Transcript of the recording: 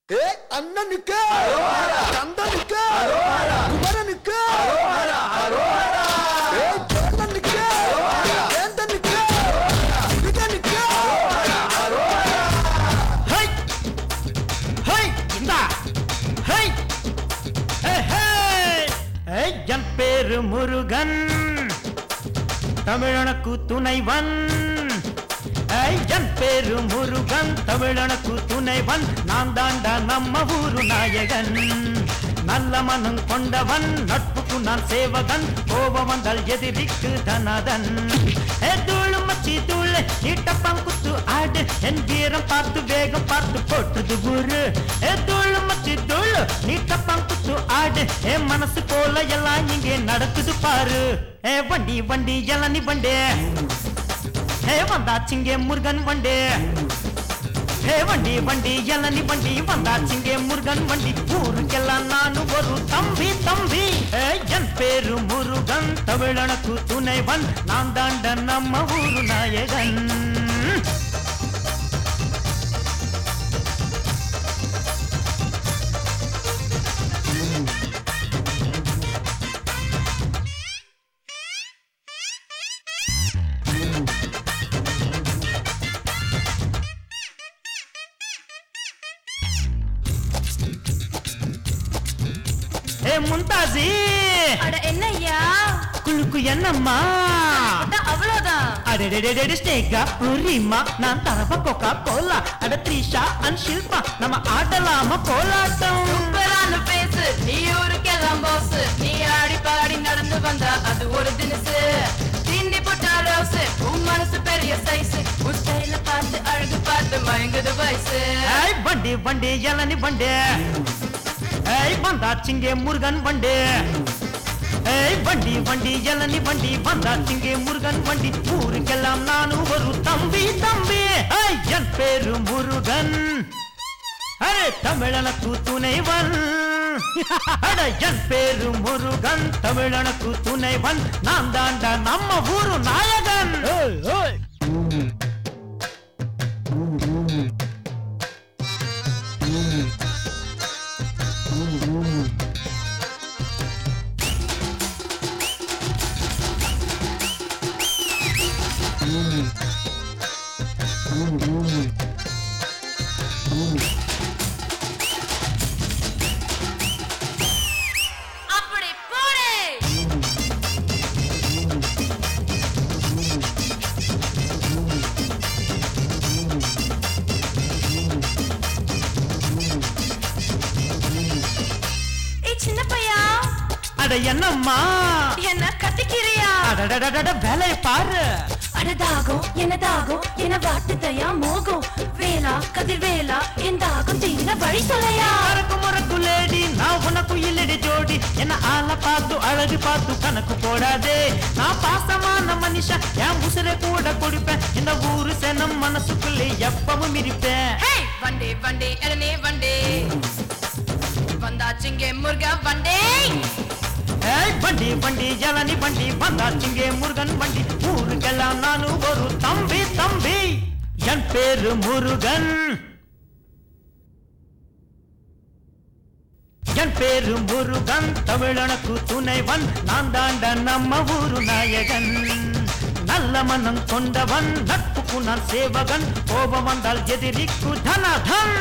ஏ அண்ணனுக்கு கந்தனுக்கு குமரனுக்கு ஏ சேந்தனுக்கு வேந்தனுக்கு முருகனுக்கு ஹை ஹை இந்தா ஹை ஹே, ஹே. ஏய், என் பேரு முருகன் தமிழனுக்கு துணைவன் ஏய், என் பேரு முருகன் தமிழனுக்கு துணைவன் நான் தாண்டா நம்ம ஊரு நாயகன் நல்ல மனம் கொண்டவன் நட்புக்கு நான் சேவகன் கோபம் வந்தால் எதிரிக்கு தனதன் ஏ தூளு மச்சி தூளு நீட்டப்பம் குத்து ஆடு என் வீரம் பார்த்து வேகம் பார்த்து போட்டுது ஊரு ஏ தூளு மச்சி தூளு நீட்டப்பம் குத்து ஆடு ஏ மனசு போல எல்லாம் இங்கே நடக்குது பாரு ஏ வண்டி வண்டி இளநி வண்டி ஏ வந்தாச்சிங்கே முருகன் வண்டி ஏ வண்டி வண்டி இளநி வண்டி வந்தாச்சிங்கே முருகன் வண்டி ஊருக்கெல்லாம் நானும் ஒரு தம்பி தம்பி ஏ, என் பேரு முருகன் தமிழனுக்கு துணைவன் நான் தாண்ட நம்ம ஊரு நாயகன் ஏ முந்தாஜி அட என்னய்யா குழுக்கு என்னம்மா அதான் அவ்வளவுதான் அடடடடட ஸ்னேகா புரிமா நான் தரவ கொக்கா கோலா அட த்ரிஷா அண்ட் ஷில்பா நம்ம ஆடலாம கோலாட்டம் சூப்பரான பேசு நீ ஊருக்கெல்லாம் பாஸ் நீ ஆடி பாடி நடந்து வந்தா அது ஒரு தினசு தீண்டி போட்டா ரோஸ் உன் மனசு பெரிய சைஸ் உன் ஸ்டைல பார்த்து அழகு பார்த்து மயங்குது வயசு ஏய் வண்டி வண்டி இளநி வண்டி ஏய் வந்தாச்சிங்கே முருகன் வண்டி ஏய் வண்டி வண்டி இளநி வண்டி வந்தாச்சிங்கே முருகன் வண்டி ஊருக்கெல்லாம் நானும் ஒரு தம்பி தம்பி ஏய் என் பேரு முருகன் அரே தமிழனுக்கு துணைவன் அட என் பேரு முருகன் தமிழனுக்கு துணைவன் நான் தாண்டா நம்ம ஊரு நாயகன் ஏய், ஏய். அப்படி போடே ஏய் சின்ன பையா அட என்னம்மா என்ன கத்திக்கிறியா அடடடடட வேலைய பாரு அட தாகம் என்ன தாகம் என்ன வாட்டுதையா மோகம் வேலா கதிர் வேலா என் தாகம் தீர வழி சொல்லையா மறக்கு முறக்கு லேடி நான் உனக்கு இல்லடி ஜோடி என்ன ஆள பார்த்து அழகு பார்த்து கணக்கு போடாதே நான் பாசமான மனுஷன் என் உசுரை கூட குடிப்பேன் இந்த ஊரு செனம் மனசுக்குள்ளே எப்பவும் இருப்பேன் ஹே வண்டே வண்டே இளநே வண்டே வந்தாச்சுங்க முருகா வண்டே ஏய் வண்டி வண்டி இளநி வண்டி வந்தாச்சுங்கே முருகன் வண்டி ஊருக்கெல்லாம் நானும் ஒரு தம்பி தம்பி என் பேரு முருகன் என் பேரு முருகன் தமிழனுக்கு துணைவன் நான் தாண்ட நம்ம ஊரு நாயகன் நல்ல மனம் கொண்டவன் நட்புக்கு நான் சேவகன் கோபம் வந்தால் எதிரிக்கு தனதன்